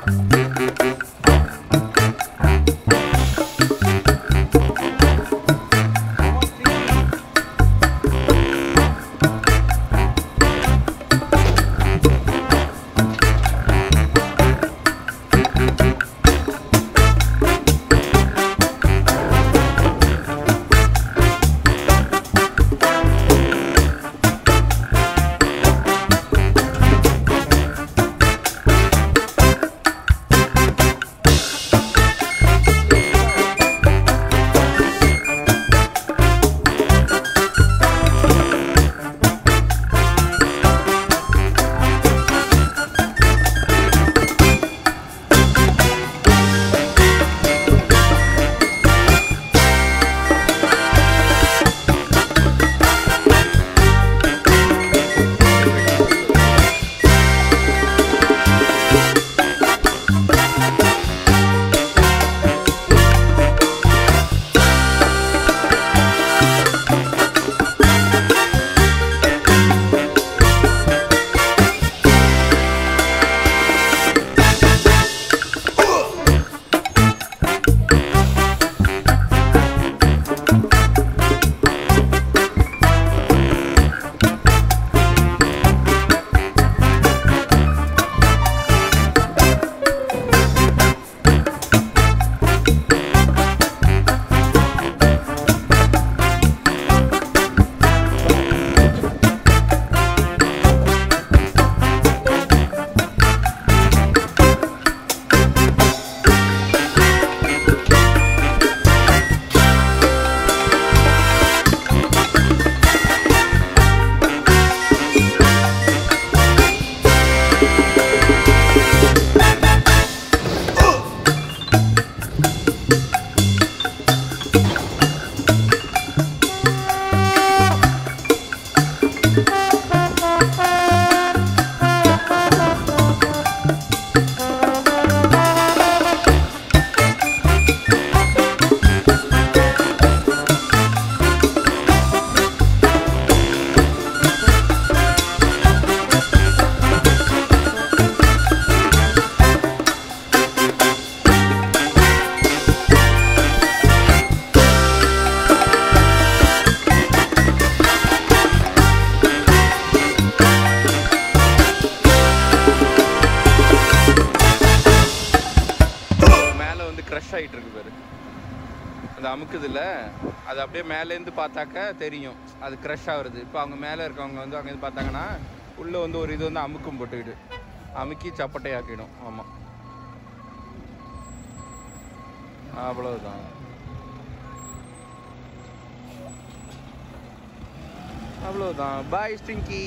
crush ஆகிட்டு இருக்கு பாரு அது அமுக்குதுல்ல அது அப்படியே மேலேருந்து பார்த்தாக்க தெரியும் அது க்ரஷ் ஆகுறது இப்போ அவங்க மேலே இருக்கவங்க வந்து அங்கே பார்த்தாங்கன்னா உள்ளே வந்து ஒரு இது வந்து அமுக்கும் போட்டுக்கிட்டு அமுக்கி சப்பட்டையாக்கிடும் ஆமாம் அவ்வளவுதான் அவ்வளவுதான் பாய் ஸ்டிங்கி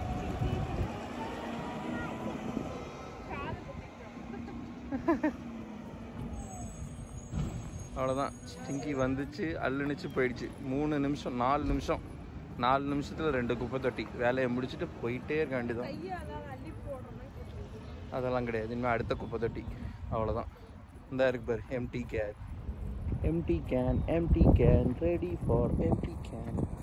அவ்வளோதான் ஸ்டிங்கி வந்துச்சு அள்ளுனுச்சு போயிடுச்சு மூணு நிமிஷம் நாலு நிமிஷம் நாலு நிமிஷத்தில் ரெண்டு குப்பை தொட்டி வேலையை முடிச்சுட்டு போயிட்டே இருக்க வேண்டியதான் அதெல்லாம் கிடையாது இனிமேல் அடுத்த குப்பை தொட்டி அவ்வளோதான் இந்த இருக்கு பாரு empty can empty can empty can ready for empty can